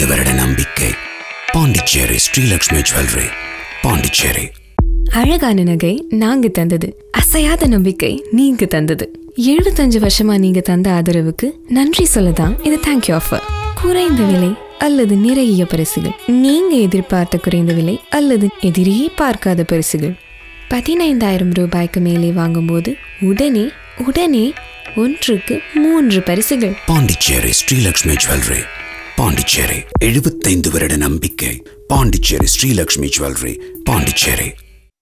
எழுபத்தைந்து வருட நம்பிக்கை பாண்டிச்சேரி ஸ்ரீலக்ஷ்மி ஜுவல்லரி பாண்டிச்சேரி அழகான நகை நாங்க தந்தது அசையாத நம்பிக்கை நீங்க தந்தது எழுபத்தஞ்சு வருஷமா நீங்க தந்த ஆதரவுக்கு நன்றி சொல்லதான் இது தேங்க்யூ ஆஃபர் குறைந்த விலை அல்லது நிறைய பரிசுகள் நீங்க எதிர்பார்த்த குறைந்த விலை அல்லது எதிரே பார்க்காத பரிசுகள் பதினைந்தாயிரம் ரூபாய்க்கு மேலே வாங்கும்போது உடனே உடனே ஒன்றுக்கு மூன்று பரிசுகள் பாண்டிச்சேரி ஸ்ரீலக்ஷ்மி ஜுவல்லரி பாண்டிச்சேரி எழுபத்தைந்து வருட நம்பிக்கை பாண்டிச்சேரி ஸ்ரீலக்ஷ்மி ஜுவல்லரி பாண்டிச்சேரி